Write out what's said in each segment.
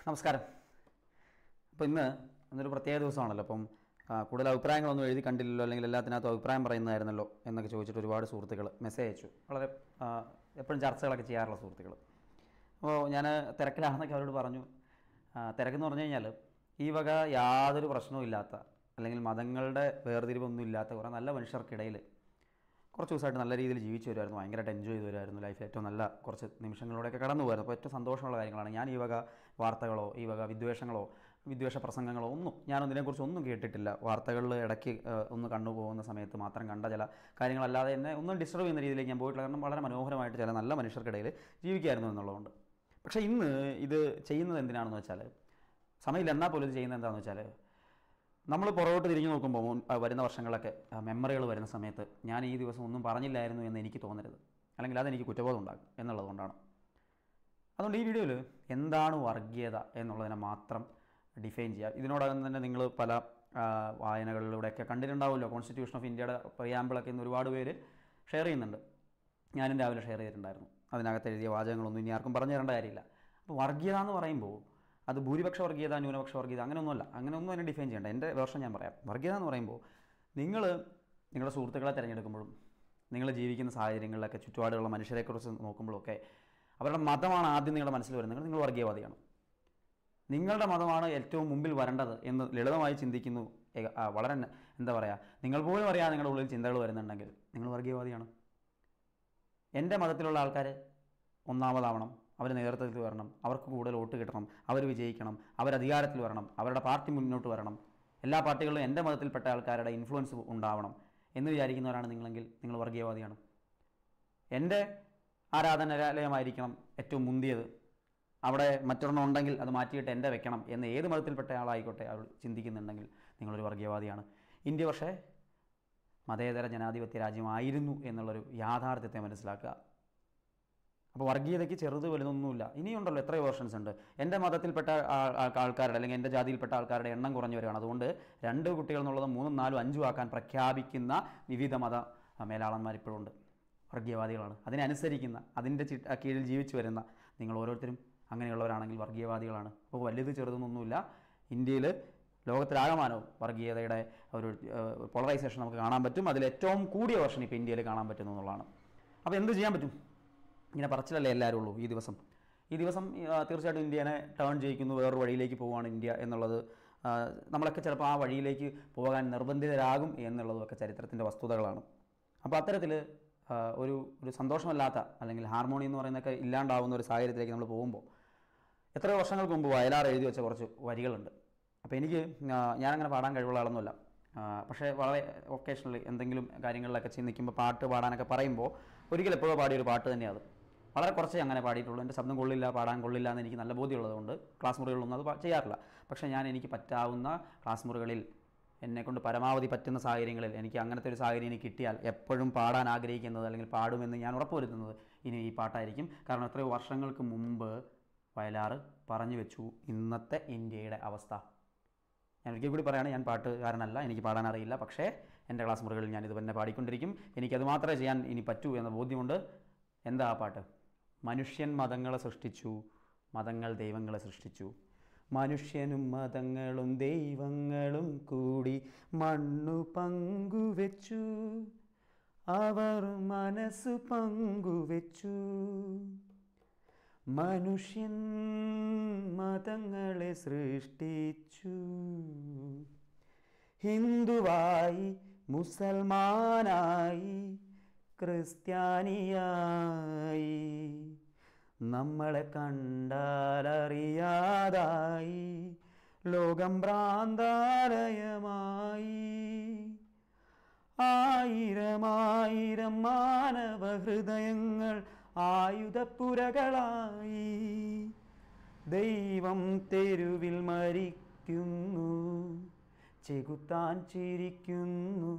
നമസ്കാരം അപ്പോൾ ഇന്ന് ഇന്നൊരു പ്രത്യേക ദിവസമാണല്ലോ അപ്പം ആ, കൂടുതൽ അഭിപ്രായങ്ങളൊന്നും എഴുതി കണ്ടില്ലല്ലോ അല്ലെങ്കിൽ എല്ലാത്തിനകത്തും അഭിപ്രായം പറയുന്നതായിരുന്നല്ലോ എന്നൊക്കെ ചോദിച്ചിട്ട് ഒരുപാട് സുഹൃത്തുക്കൾ മെസ്സേജ് അയച്ചു വളരെ ആ, എപ്പോഴും ചർച്ചകളൊക്കെ ചെയ്യാറുള്ള സുഹൃത്തുക്കൾ അപ്പോൾ ഞാൻ തിരക്കിലാണെന്നൊക്കെ അവരോട് പറഞ്ഞു ആ, തിരക്കെന്ന് പറഞ്ഞു കഴിഞ്ഞാൽ ഈ വക യാതൊരു പ്രശ്നവും ഇല്ലാത്ത അല്ലെങ്കിൽ മതങ്ങളുടെ വേർതിരിവൊന്നും ഇല്ലാത്ത കുറേ നല്ല മനുഷ്യർക്കിടയിൽ കുറച്ച് ദിവസമായിട്ട് നല്ല രീതിയിൽ ജീവിച്ചു വരുമായിരുന്നു ഭയങ്കരമായിട്ട് എൻജോയ് ചെയ്ത് വരുമായിരുന്നു ലൈഫിൽ ഏറ്റവും നല്ല കുറച്ച് നിമിഷങ്ങളിലൂടെയൊക്കെ കടന്നു പോയിരുന്നു അപ്പോൾ ഏറ്റവും സന്തോഷമുള്ള കാര്യങ്ങളാണ് ഞാൻ ഈ വക വാർത്തകളോ ഈ വക വിദ്വേഷങ്ങളോ വിദ്വേഷ പ്രസംഗങ്ങളോ ഒന്നും ഞാനൊന്നിനെക്കുറിച്ച് ഒന്നും കേട്ടിട്ടില്ല വാർത്തകളിൽ ഇടയ്ക്ക് ആ, ഒന്ന് കണ്ടു പോകുന്ന സമയത്ത് മാത്രം കണ്ട ചില കാര്യങ്ങളല്ലാതെ എന്നെ ഒന്നും ഡിസ്റ്റർബ് ചെയ്യുന്ന രീതിയിലേക്ക് ഞാൻ പോയിട്ടില്ല കാരണം വളരെ മനോഹരമായിട്ട് ചില നല്ല മനുഷ്യർക്കിടയിൽ ജീവിക്കായിരുന്നു എന്നുള്ളതുകൊണ്ട് പക്ഷേ ഇന്ന് ഇത് ചെയ്യുന്നത് എന്തിനാണെന്ന് വെച്ചാൽ സമയമില്ല എന്നാൽ പോലും ഇത് ചെയ്യുന്നത് എന്താണെന്ന് വെച്ചാൽ നമ്മൾ പുറകോട്ട് തിരിഞ്ഞു നോക്കുമ്പോൾ മുൻ- ആ, വരുന്ന വർഷങ്ങളൊക്കെ മെമ്മറികൾ വരുന്ന സമയത്ത് ഞാൻ ഈ ദിവസം ഒന്നും പറഞ്ഞില്ലായിരുന്നു എന്ന് എനിക്ക് തോന്നരുത് അല്ലെങ്കിൽ അതെനിക്ക് കുറ്റബോധം ഉണ്ടാകും എന്നുള്ളതുകൊണ്ടാണ് അതുകൊണ്ട് ഈ വീഡിയോയിൽ എന്താണ് വർഗീയത എന്നുള്ളതിനെ മാത്രം ഡിഫൈൻ ചെയ്യുക ഇതിനോടകം തന്നെ നിങ്ങൾ പല ആ, വായനകളിലൂടെയൊക്കെ കണ്ടിട്ടുണ്ടാവുമല്ലോ കോൺസ്റ്റിറ്റ്യൂഷൻ ഓഫ് ഇന്ത്യയുടെ പ്രിയാമ്പിളൊക്കെ ഇന്ന് ഒരുപാട് പേര് ഷെയർ ചെയ്യുന്നുണ്ട് ഞാനും രാവിലെ ഷെയർ ചെയ്തിട്ടുണ്ടായിരുന്നു അതിനകത്ത് എഴുതിയ വാചകങ്ങളൊന്നും ഇനി ആർക്കും പറഞ്ഞു തരേണ്ട കാര്യമില്ല അപ്പോൾ വർഗീയത എന്ന് പറയുമ്പോൾ അത് ഭൂരിപക്ഷ വർഗീയത ന്യൂനപക്ഷ വർഗീയത അങ്ങനെയൊന്നുമല്ല അങ്ങനെയൊന്നും അതിനെ ഡിഫൈൻ ചെയ്യേണ്ട എൻ്റെ വേർഷൻ ഞാൻ പറയാം വർഗീയത എന്ന് പറയുമ്പോൾ നിങ്ങൾ നിങ്ങളുടെ സുഹൃത്തുക്കളെ തിരഞ്ഞെടുക്കുമ്പോഴും നിങ്ങൾ ജീവിക്കുന്ന സാഹചര്യങ്ങളിലൊക്കെ ചുറ്റുപാടുള്ള മനുഷ്യരെക്കുറിച്ച് നോക്കുമ്പോഴൊക്കെ അവരുടെ മതമാണ് ആദ്യം നിങ്ങളുടെ മനസ്സിൽ വരുന്നത് നിങ്ങൾ നിങ്ങൾ വർഗീയവാദിയാണ് നിങ്ങളുടെ മതമാണ് ഏറ്റവും മുമ്പിൽ വരേണ്ടത് എന്ന് ലളിതമായി ചിന്തിക്കുന്നു ഏക- ആ, വളരെ ന- എന്താ പറയുക നിങ്ങൾ പോലും അറിയാതെ നിങ്ങളുടെ ഉള്ളിൽ ചിന്തകൾ വരുന്നുണ്ടെങ്കിൽ നിങ്ങൾ വർഗീയവാദിയാണ് എൻ്റെ മതത്തിലുള്ള ആൾക്കാർ ഒന്നാമതാവണം അവർ നേതൃത്വത്തിൽ വരണം അവർക്ക് കൂടുതൽ വോട്ട് കിട്ടണം അവർ വിജയിക്കണം അവർ അധികാരത്തിൽ വരണം അവരുടെ പാർട്ടി മുന്നോട്ട് വരണം എല്ലാ പാർട്ടികളിലും എൻ്റെ മതത്തിൽപ്പെട്ട ആൾക്കാരുടെ ഇൻഫ്ലുവൻസ് ഉണ്ടാവണം എന്ന് വിചാരിക്കുന്നവരാണ് നിങ്ങളെങ്കിൽ നിങ്ങൾ വർഗീയവാദിയാണ് എൻ്റെ ആരാധനാലയമായിരിക്കണം ഏറ്റവും മുന്തിയത് അവിടെ മറ്റൊരെണ്ണം ഉണ്ടെങ്കിൽ അത് മാറ്റിയിട്ട് എൻ്റെ വെക്കണം എന്ന് ഏത് മതത്തിൽപ്പെട്ട ആളായിക്കോട്ടെ അവർ ചിന്തിക്കുന്നുണ്ടെങ്കിൽ നിങ്ങളൊരു വർഗീയവാദിയാണ് ഇന്ത്യ പക്ഷേ മതേതര ജനാധിപത്യ രാജ്യമായിരുന്നു എന്നുള്ളൊരു യാഥാർത്ഥ്യത്തെ മനസ്സിലാക്കുക അപ്പോൾ വർഗീയതയ്ക്ക് ചെറുത് വലുതൊന്നുമില്ല ഇനിയുണ്ടല്ലോ എത്രയോ വേർഷൻസ് ഉണ്ട് എൻ്റെ മതത്തിൽപ്പെട്ട ആൾ- ആൾ- ആൾക്കാരുടെ അല്ലെങ്കിൽ എൻ്റെ ജാതിയിൽപ്പെട്ട ആൾക്കാരുടെ എണ്ണം കുറഞ്ഞു വരികയാണ് അതുകൊണ്ട് രണ്ട് കുട്ടികൾ എന്നുള്ളത് മൂന്നും നാലും അഞ്ചും ആക്കാൻ പ്രഖ്യാപിക്കുന്ന വിവിധ മത മേലാളന്മാർ ഇപ്പോഴും ഉണ്ട് വർഗീയവാദികളാണ് അതിനനുസരിക്കുന്ന അതിൻ്റെ ചി കീഴിൽ ജീവിച്ചു വരുന്ന നിങ്ങൾ ഓരോരുത്തരും അങ്ങനെയുള്ളവരാണെങ്കിൽ വർഗീയവാദികളാണ് അപ്പോൾ വലുത് ചെറുതൊന്നൊന്നുമില്ല ഇന്ത്യയിൽ ലോകത്തിലാകമാനവും വർഗീയതയുടെ ഒരു പോളറൈസേഷൻ നമുക്ക് കാണാൻ പറ്റും അതിൽ ഏറ്റവും കൂടിയ വർഷം ഇപ്പോൾ ഇന്ത്യയിൽ കാണാൻ പറ്റുന്നു എന്നുള്ളതാണ് അപ്പോൾ എന്ത് ചെയ്യാൻ പറ്റും ഇങ്ങനെ പറച്ചിലല്ലേ എല്ലാവരും ഉള്ളൂ ഈ ദിവസം ഈ ദിവസം ആ, തീർച്ചയായിട്ടും ഇന്ത്യനെ ടേൺ ചെയ്യിക്കുന്നു വേറൊരു വഴിയിലേക്ക് പോവുകയാണ് ഇന്ത്യ എന്നുള്ളത് ആ, നമ്മളൊക്കെ ചിലപ്പോൾ ആ വഴിയിലേക്ക് പോകാൻ നിർബന്ധിതരാകും എന്നുള്ളതൊക്കെ ചരിത്രത്തിൻ്റെ വസ്തുതകളാണ് അപ്പോൾ അത്തരത്തിൽ ആ, ഒരു ഒരു സന്തോഷമല്ലാത്ത അല്ലെങ്കിൽ ഹാർമോണി എന്ന് പറയുന്നതൊക്കെ ഇല്ലാണ്ടാവുന്ന ഒരു സാഹചര്യത്തിലേക്ക് നമ്മൾ പോകുമ്പോൾ എത്രയോ വർഷങ്ങൾക്ക് മുമ്പ് വയലാർ എഴുതി വെച്ച കുറച്ച് വരികളുണ്ട് അപ്പോൾ എനിക്ക് ആ, ഞാനങ്ങനെ പാടാൻ കഴിവുള്ള ആളൊന്നുമല്ല ആ, പക്ഷേ വളരെ ഒക്കേഷണലി എന്തെങ്കിലും കാര്യങ്ങളിലൊക്കെ ചെന്ന് നിൽക്കുമ്പോൾ പാട്ട് പാടാനൊക്കെ പറയുമ്പോൾ ഒരിക്കൽ എപ്പോഴോ പാടിയൊരു പാട്ട് തന്നെയാണ് അത് വളരെ കുറച്ചേ അങ്ങനെ പാടിയിട്ടുള്ളൂ എൻ്റെ ശബ്ദം കൊള്ളില്ല പാടാൻ കൊള്ളില്ല എന്ന് എനിക്ക് നല്ല ബോധ്യമുള്ളതുകൊണ്ട് ക്ലാസ് മുറികളിലൊന്നും അത് പാ- ചെയ്യാറില്ല പക്ഷേ ഞാൻ എനിക്ക് പറ്റാവുന്ന ക്ലാസ് മുറികളിൽ എന്നെക്കൊണ്ട് പരമാവധി പറ്റുന്ന സാഹചര്യങ്ങളിൽ എനിക്ക് അങ്ങനത്തെ ഒരു സാഹചര്യം എനിക്ക് കിട്ടിയാൽ എപ്പോഴും പാടാൻ ആഗ്രഹിക്കുന്നത് അല്ലെങ്കിൽ പാടുമെന്ന് ഞാൻ ഉറപ്പുവരുത്തുന്നത് ഇനി ഈ പാട്ടായിരിക്കും കാരണം എത്രയോ വർഷങ്ങൾക്ക് മുമ്പ് വയലാർ പറഞ്ഞു വെച്ചു ഇന്നത്തെ ഇന്ത്യയുടെ അവസ്ഥ ഞാൻ ഒരിക്കൽ കൂടി പറയുകയാണ് ഞാൻ പാട്ടുകാരനല്ല എനിക്ക് പാടാൻ അറിയില്ല പക്ഷേ എൻ്റെ ക്ലാസ് മുറികളിൽ ഞാൻ ഇത് തന്നെ പാടിക്കൊണ്ടിരിക്കും എനിക്കത് മാത്രമേ ചെയ്യാൻ ഇനി പറ്റൂ എന്ന ബോധ്യമുണ്ട് എന്താ ആ പാട്ട് മനുഷ്യൻ മതങ്ങളെ സൃഷ്ടിച്ചു മതങ്ങൾ ദൈവങ്ങളെ സൃഷ്ടിച്ചു മനുഷ്യനും മതങ്ങളും ദൈവങ്ങളും കൂടി മണ്ണു പങ്കുവെച്ചു അവർ മനസ്സ് പങ്കുവെച്ചു മനുഷ്യൻ മതങ്ങളെ സൃഷ്ടിച്ചു ഹിന്ദുവായി മുസൽമാനായി ക്രിസ്ത്യാനിയായി നമ്മളെ കണ്ടാലറിയാതായി ലോകം ഭ്രാന്താലയമായി ആയിരമായിരം മാനവ ഹൃദയങ്ങൾ ആയുധപ്പുരകളായി ദൈവം തെരുവിൽ മരിക്കുന്നു ചെകുത്താൻ ചിരിക്കുന്നു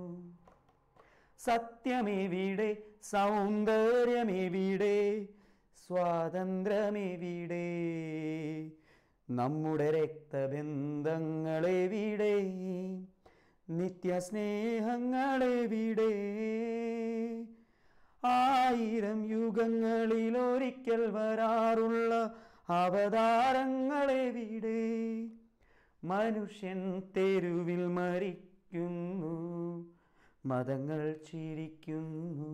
സത്യമെവിടെ സൗന്ദര്യമെവിടെ സ്വാതന്ത്ര്യമെവിടെ നമ്മുടെ രക്തബന്ധങ്ങളെവിടെ നിത്യസ്നേഹങ്ങളെവിടെ ആയിരം യുഗങ്ങളിൽ ഒരിക്കൽ വരാറുള്ള അവതാരങ്ങളെവിടെ മനുഷ്യൻ തെരുവിൽ മരിക്കുന്നു മതങ്ങൾ ചിരിക്കുന്നു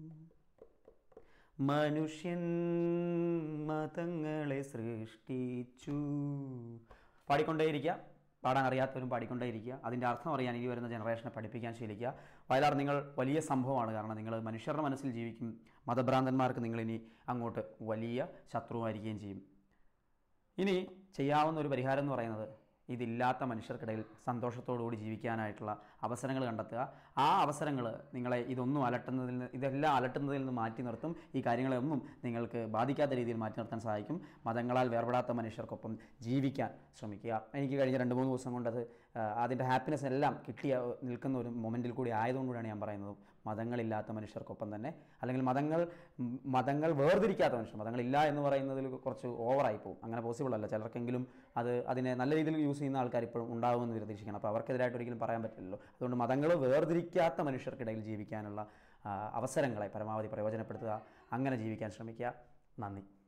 മനുഷ്യൻ മതങ്ങളെ സൃഷ്ടിച്ചു പാടിക്കൊണ്ടേയിരിക്കുക പാടാൻ അറിയാത്തവരും പാടിക്കൊണ്ടേയിരിക്കുക അതിൻ്റെ അർത്ഥം അറിയാൻ ഇനി വരുന്ന ജനറേഷനെ പഠിപ്പിക്കാൻ ശീലിക്കുക വയലാർ നിങ്ങൾ വലിയ സംഭവമാണ് കാരണം നിങ്ങൾ മനുഷ്യരുടെ മനസ്സിൽ ജീവിക്കും മതഭ്രാന്തന്മാർക്ക് നിങ്ങളിനി അങ്ങോട്ട് വലിയ ശത്രുവായിരിക്കുകയും ചെയ്യും ഇനി ചെയ്യാവുന്ന ഒരു പരിഹാരം എന്ന് പറയുന്നത് ഇതില്ലാത്ത മനുഷ്യർക്കിടയിൽ സന്തോഷത്തോടുകൂടി ജീവിക്കാനായിട്ടുള്ള അവസരങ്ങൾ കണ്ടെത്തുക ആ അവസരങ്ങൾ നിങ്ങളെ ഇതൊന്നും അലട്ടുന്നതിൽ നിന്ന് ഇതെല്ലാം അലട്ടുന്നതിൽ നിന്ന് മാറ്റി നിർത്തും ഈ കാര്യങ്ങളൊന്നും നിങ്ങൾക്ക് ബാധിക്കാത്ത രീതിയിൽ മാറ്റി നിർത്താൻ സഹായിക്കും മതങ്ങളാൽ വേർപെടാത്ത മനുഷ്യർക്കൊപ്പം ജീവിക്കാൻ ശ്രമിക്കുക എനിക്ക് കഴിഞ്ഞ രണ്ട് മൂന്ന് ദിവസം കൊണ്ടത് അതിൻ്റെ ഹാപ്പിനെസ് എല്ലാം കിട്ടിയ നിൽക്കുന്ന ഒരു മൊമെൻറ്റിൽ കൂടി ആയതുകൊണ്ടാണ് ഞാൻ പറയുന്നത് മതങ്ങളില്ലാത്ത മനുഷ്യർക്കൊപ്പം തന്നെ അല്ലെങ്കിൽ മതങ്ങൾ ഉം, മതങ്ങൾ വേർതിരിക്കാത്ത മനുഷ്യർ മതങ്ങളില്ല എന്ന് പറയുന്നതിൽ കുറച്ച് ഓവറായി പോകും അങ്ങനെ പോസിബിൾ അല്ല ചിലർക്കെങ്കിലും അത് അതിനെ നല്ല രീതിയിൽ യൂസ് ചെയ്യുന്ന ആൾക്കാർ ഇപ്പോഴും ഉണ്ടാകുമെന്ന് പ്രതീക്ഷിക്കണം അപ്പോൾ അവർക്കെതിരായിട്ട് ഒരിക്കലും പറയാൻ പറ്റില്ലല്ലോ അതുകൊണ്ട് മതങ്ങൾ വേർതിരിക്കാത്ത മനുഷ്യർക്കിടയിൽ ജീവിക്കാനുള്ള ആ, അവസരങ്ങളെ പരമാവധി പ്രയോജനപ്പെടുത്തുക അങ്ങനെ ജീവിക്കാൻ ശ്രമിക്കുക നന്ദി